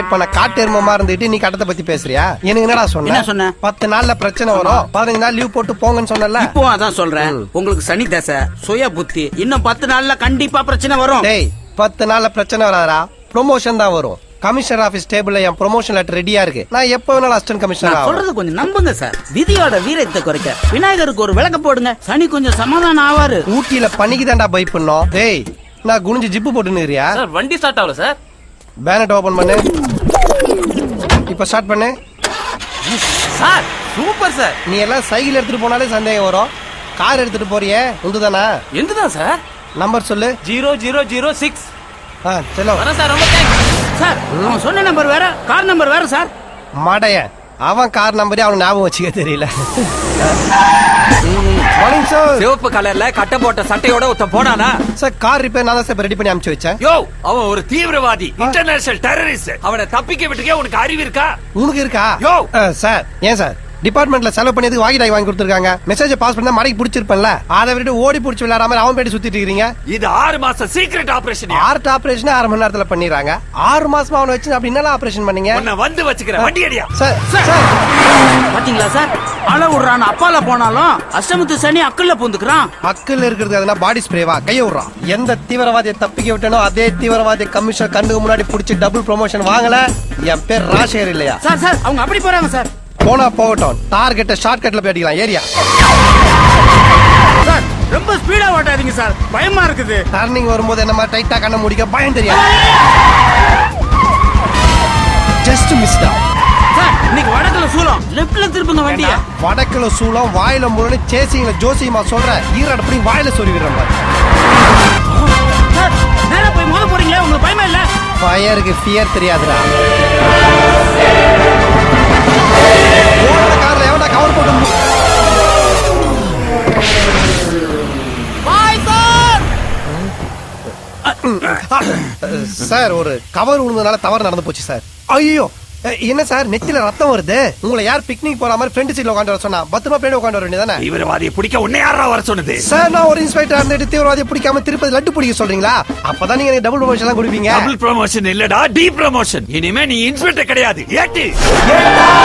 இப்ப நான் காட்டெருமமா இருந்துட்டு நீ கட்டத்தை பத்தி பேசுறியா எனக்கு என்னடா சொன்ன என்ன சொன்ன? பத்து நாள்ல பிரச்சனை வரும் பதினஞ்சு நாள் லீவ் போட்டு போங்கன்னு சொன்னல இப்போ அதான் சொல்றேன் உங்களுக்கு சனி தசை சுய புத்தி இன்னும் பத்து நாள்ல கண்டிப்பா பிரச்சனை வரும் டேய் பத்து நாள்ல பிரச்சனை வராதா ப்ரொமோஷன் தான் வரும் கமிஷனர் ஆபீஸ் டேபிள்ல என் ப்ரொமோஷன் லெட்டர் ரெடியா இருக்கு நான் எப்ப வேணாலும் அசிஸ்டன்ட் கமிஷனர் நான் ஆகும் சொல்றது கொஞ்சம் நம்புங்க சார் விதியோட வீரத்தை குறைக்க விநாயகருக்கு ஒரு விளக்க போடுங்க சனி கொஞ்சம் சமாதானம் ஆவாரு ஊட்டியில பனிக்கு தான்டா பை பண்ணோம் டேய் நான் குனிஞ்சு ஜிப்பு போட்டுனுறியா சார் வண்டி ஸ்டார்ட் ஆகல சார் பேனட் ஓபன் பண்ணு இப்ப ஸ்டார்ட் பண்ணு சார் சூப்பர் சார் நீ எல்லாம் சைக்கிள் எடுத்துட்டு போனாலே சந்தேகம் வரும் கார் எடுத்துட்டு போறியே உந்துதானா எந்துதான் சார் நம்பர் சொல்லு ஜீரோ ஜீரோ ஜீரோ சிக்ஸ் ஆ செல்லோ வரேன் சார் ரொம்ப தேங்க்ஸ் சார் அவன் சொன்ன நம்பர் வேற கார் நம்பர் வேற சார் மடைய அவன் கார் நம்பரே அவனுக்கு ஞாபகம் வச்சுக்க தெரியல மார்னிங் சார் சிவப்பு கலர்ல கட்ட போட்ட சட்டையோட ஒருத்த போனானா சார் கார் ரிப்பேர் நான் தான் சார் ரெடி பண்ணி அனுப்பிச்சு வச்சேன் யோ அவன் ஒரு தீவிரவாதி இன்டர்நேஷனல் டெரரிஸ்ட் அவனை தப்பிக்க விட்டுக்கே உனக்கு அறிவு இருக்கா உனக்கு இருக்கா யோ! ஆ, சார் ஏன் சார் டிபார்ட்மெண்ட்ல செலவு பண்ணி வாங்கி டாய் வாங்கி கொடுத்துருக்காங்க மெசேஜ் பாஸ் பண்ணா மடக்கி பிடிச்சிருப்பேன்ல அதை விட்டு ஓடி பிடிச்சி விளையாடாம அவன் பேட்டி சுத்திட்டு இருக்கீங்க இது ஆறு மாசம் சீக்ரெட் ஆபரேஷன் ஆர்ட் ஆபரேஷன் ஆறு மணி நேரத்துல பண்ணிடுறாங்க ஆறு மாசமா அவனை வச்சு அப்படி என்னலாம் ஆபரேஷன் பண்ணீங்க உன்னை வந்து வச்சுக்கிறேன் வண்டி அடியா சார் சார். சார் பாத்தீங்களா சார் அழ விடுறான் அப்பால போனாலும் அஷ்டமத்து சனி அக்கல்ல பூந்துக்கிறான் அக்கில் இருக்கிறது எதுனா பாடி ஸ்ப்ரேவா கைய விடுறான் எந்த தீவிரவாதியை தப்பிக்க விட்டனோ அதே தீவிரவாதி கமிஷன் கண்ணுக்கு முன்னாடி புடிச்சு டபுள் ப்ரொமோஷன் வாங்கல என் பேர் ராஜேகர் இல்லையா சார் சார் அவங்க அப்படி போறாங்க சார் போனா போகட்டும் டார்கெட்ட ஷார்ட் கட்ல போய் அடிக்கலாம் ஏரியா சார் ரொம்ப ஸ்பீடா ஓட்டாதீங்க சார் பயமா இருக்குது டர்னிங் வரும்போது என்ன மாதிரி டைட்டா கண்ண முடிக்க பயம் தெரியாது ஜஸ்ட் மிஸ்டா சார் இன்னைக்கு வடக்குல சூலம் லெப்ட்ல திருப்புங்க வண்டிய வடக்குல சூளம் வாயில முரணு சேசிங்கள ஜோசியமா சொல்ற ஈரோடு அப்படி வாயில சொல்லிடுறேன் பாரு. சார் நேரா போய் மோத போறீங்களே உங்களுக்கு பயமா இல்ல ஃபயருக்கு ஃபியர் தெரியாதுடா ஓடுற கார்ல எவன்டா கவர் போட்டு மு- சார் ஒரு கவர் விழுந்ததுனால தவறு நடந்து போச்சு சார் ஐயோ என்ன சார் நெத்தில ரத்தம் வருது உங்களை யார் பிக்னிக் போற மாதிரி ஃப்ரெண்ட் சீட்ல உட்காந்து வர சொன்னா பத்திரமா பின்னாடி உட்காந்து வர வேண்டியதானே தீவிரவாதியை பிடிக்க உன்னை யாரா வர சொன்னது சார் நான் ஒரு இன்ஸ்பெக்டர் இருந்துட்டு தீவிரவாதியை பிடிக்காம திருப்பதி லட்டு பிடிக்க சொல்றீங்களா அப்பதான் நீங்க எனக்கு டபுள் ப்ரொமோஷன் எல்லாம் கொடுப்பீங்க டபுள் ப்ரமோஷன் இல்லடா டி ப்ரமோஷன் இனிமே நீ இன்ஸ்பெக்டர் கிடையாது ஏட்டு